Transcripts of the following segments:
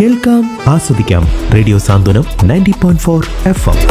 കേൾക്കാം ആസ്വദിക്കാം radio Santhwanam ninety point four F M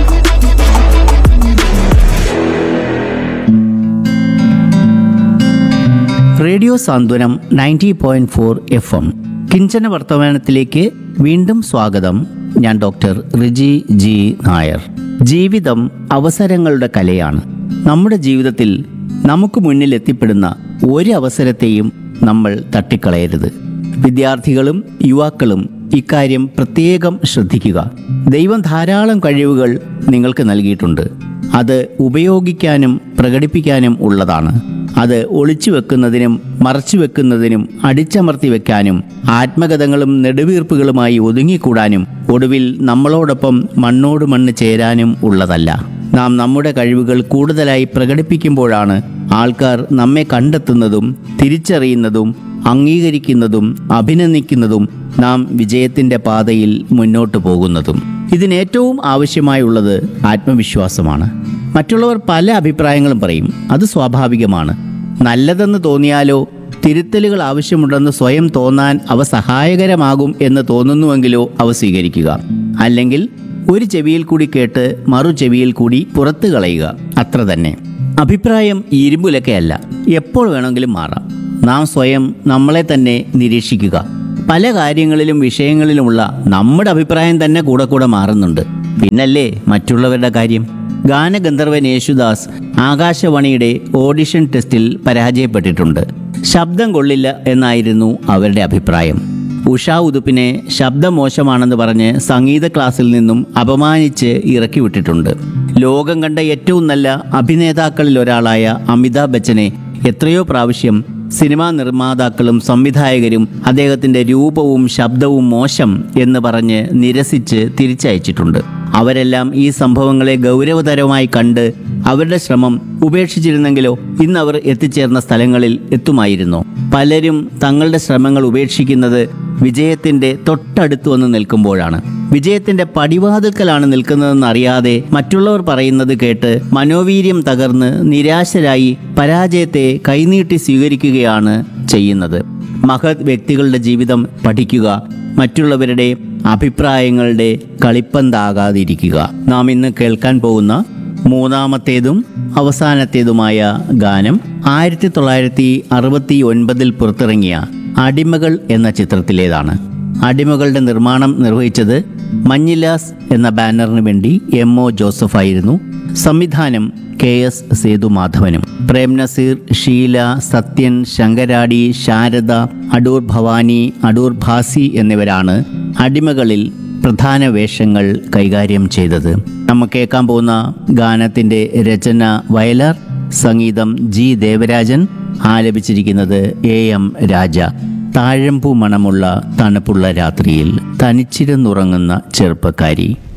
radio Santhwanam ninety point four F M കിഞ്ചന വർത്തമാനത്തിലേക്ക് വീണ്ടും സ്വാഗതം ഞാൻ ഡോക്ടർ റിജി ജി നായർ ജീവിതം അവസരങ്ങളുടെ കലയാണ് നമ്മുടെ ജീവിതത്തിൽ നമുക്ക് മുന്നിൽ എത്തിപ്പെടുന്ന ഒരു അവസരത്തെയും നമ്മൾ തട്ടിക്കളയരുത് വിദ്യാർത്ഥികളും യുവാക്കളും ഇക്കാര്യം പ്രത്യേകം ശ്രദ്ധിക്കുക ദൈവം ധാരാളം കഴിവുകൾ നിങ്ങൾക്ക് നൽകിയിട്ടുണ്ട് അത് ഉപയോഗിക്കാനും പ്രകടിപ്പിക്കാനും ഉള്ളതാണ് അത് ഒളിച്ചു വെക്കുന്നതിനും മറച്ചു വെക്കുന്നതിനും അടിച്ചമർത്തി വെക്കാനും ആത്മകഥകളും നെടുവീർപ്പുകളുമായി ഒതുങ്ങിക്കൂടാനും ഒടുവിൽ നമ്മളോടൊപ്പം മണ്ണോട് മണ്ണ് ചേരാനും ഉള്ളതല്ല നാം നമ്മുടെ കഴിവുകൾ കൂടുതലായി പ്രകടിപ്പിക്കുമ്പോഴാണ് ആൾക്കാർ നമ്മെ കണ്ടെത്തുന്നതും തിരിച്ചറിയുന്നതും അംഗീകരിക്കുന്നതും അഭിനന്ദിക്കുന്നതും നാം വിജയത്തിൻ്റെ പാതയിൽ മുന്നോട്ട് പോകുന്നതും ഇതിനേറ്റവും ആവശ്യമായുള്ളത് ആത്മവിശ്വാസമാണ് മറ്റുള്ളവർ പല അഭിപ്രായങ്ങളും പറയും അത് സ്വാഭാവികമാണ് നല്ലതെന്ന് തോന്നിയാലോ തിരുത്തലുകൾ ആവശ്യമുണ്ടെന്ന് സ്വയം തോന്നാൻ അവ സഹായകരമാകും എന്ന് തോന്നുന്നുവെങ്കിലോ അവ സ്വീകരിക്കുക അല്ലെങ്കിൽ ഒരു ചെവിയിൽ കൂടി കേട്ട് മറു ചെവിയിൽ കൂടി പുറത്തു കളയുക അത്ര തന്നെ അഭിപ്രായം ഇരുമ്പുലക്കയല്ല എപ്പോൾ വേണമെങ്കിലും മാറാം നാം സ്വയം നമ്മളെ തന്നെ നിരീക്ഷിക്കുക പല കാര്യങ്ങളിലും വിഷയങ്ങളിലുമുള്ള നമ്മുടെ അഭിപ്രായം തന്നെ കൂടെ കൂടെ മാറുന്നുണ്ട് പിന്നല്ലേ മറ്റുള്ളവരുടെ കാര്യം ഗാനഗന്ധർവൻ യേശുദാസ് ആകാശവാണിയുടെ ഓഡിഷൻ ടെസ്റ്റിൽ പരാജയപ്പെട്ടിട്ടുണ്ട് ശബ്ദം കൊള്ളില്ല എന്നായിരുന്നു അവരുടെ അഭിപ്രായം ഉഷാ ഉതുപ്പിനെ ശബ്ദം മോശമാണെന്ന് പറഞ്ഞ് സംഗീത ക്ലാസ്സിൽ നിന്നും അപമാനിച്ച് ഇറക്കി വിട്ടിട്ടുണ്ട് ലോകം കണ്ട ഏറ്റവും നല്ല അഭിനേതാക്കളിൽ ഒരാളായ അമിതാഭ് ബച്ചനെ എത്രയോ പ്രാവശ്യം സിനിമാ നിർമ്മാതാക്കളും സംവിധായകരും അദ്ദേഹത്തിൻ്റെ രൂപവും ശബ്ദവും മോശം എന്ന് പറഞ്ഞ് നിരസിച്ച് തിരിച്ചയച്ചിട്ടുണ്ട് അവരെല്ലാം ഈ സംഭവങ്ങളെ ഗൗരവതരമായി കണ്ട് അവരുടെ ശ്രമം ഉപേക്ഷിച്ചിരുന്നെങ്കിലോ ഇന്ന് അവർ എത്തിച്ചേർന്ന സ്ഥലങ്ങളിൽ എത്തുമായിരുന്നോ പലരും തങ്ങളുടെ ശ്രമങ്ങൾ ഉപേക്ഷിക്കുന്നത് വിജയത്തിന്റെ തൊട്ടടുത്ത് വന്ന് നിൽക്കുമ്പോഴാണ് വിജയത്തിന്റെ പടിവാതിൽക്കലാണ് നിൽക്കുന്നതെന്ന് അറിയാതെ മറ്റുള്ളവർ പറയുന്നത് കേട്ട് മനോവീര്യം തകർന്ന് നിരാശരായി പരാജയത്തെ കൈനീട്ടി സ്വീകരിക്കുകയാണ് ചെയ്യുന്നത് മഹത് വ്യക്തികളുടെ ജീവിതം പഠിക്കുക മറ്റുള്ളവരുടെ അഭിപ്രായങ്ങളുടെ കളിപ്പന്താകാതിരിക്കുക നാം ഇന്ന് കേൾക്കാൻ പോകുന്ന മൂന്നാമത്തേതും അവസാനത്തേതുമായ ഗാനം ആയിരത്തി തൊള്ളായിരത്തി അറുപത്തി ഒൻപതിൽ പുറത്തിറങ്ങിയ അടിമകൾ എന്ന ചിത്രത്തിലേതാണ് അടിമകളുടെ നിർമ്മാണം നിർവഹിച്ചത് മഞ്ഞിലാസ് എന്ന ബാനറിന് വേണ്ടി എം ഒ ജോസഫ് ആയിരുന്നു സംവിധാനം കെ എസ് സേതുമാധവനും പ്രേം നസീർ ഷീല സത്യൻ ശങ്കരാടി ശാരദ അടൂർ ഭവാനി അടൂർ ഭാസി എന്നിവരാണ് അടിമകളിൽ പ്രധാന വേഷങ്ങൾ കൈകാര്യം ചെയ്തത് നമ്മൾ കേൾക്കാൻ പോകുന്ന ഗാനത്തിൻ്റെ രചന വയലാർ സംഗീതം ജി ദേവരാജൻ ആലപിച്ചിരിക്കുന്നത് എ എം രാജ താഴമ്പൂ മണമുള്ള തണുപ്പുള്ള രാത്രിയിൽ തനിച്ചിരുന്നുറങ്ങുന്ന ചെറുപ്പക്കാരി